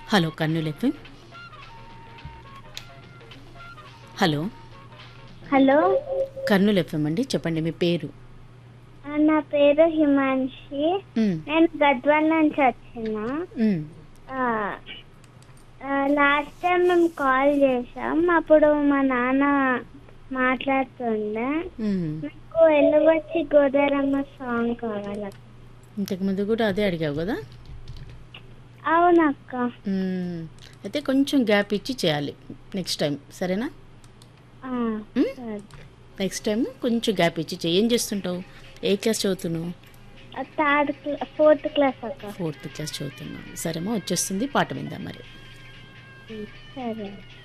Hello Kurnool FM hello hello Kurnool FM అండి చెప్పండి మీ పేరు ఆ, నా పేరు హిమాంషి మ్, నేను గద్వాల్ నుంచి వచ్చిన మ్, లాస్ట్ టైం మేము కాల్ చేసాం అప్పుడు మా నాన్న మాట్లాడుతుండే మ్. నాకు ఎల్లవచ్చి గోదారమ్మ సాంగ్ కావాలి ఇంతకుముందు కూడా అదే అడిగావు కదా అవునక్క మ్, అయితే కొంచెం గ్యాప్ ఇచ్చి చేయాలి నెక్స్ట్ టైం సరేనా ఆ, మ్? సరే. నెక్స్ట్ టైం కొంచెం గ్యాప్ ఇచ్చి చేయి ఏం చేస్తుంటావు ఏ క్లాస్ చదువుతున్నావు ఆ, థర్డ్ క్లా ఫోర్త్ క్లాస్ అక్క ఫోర్త్ క్లాస్ చదువుతున్నావు సరేమా వచ్చేస్తుంది పాట విందాం మరి సరే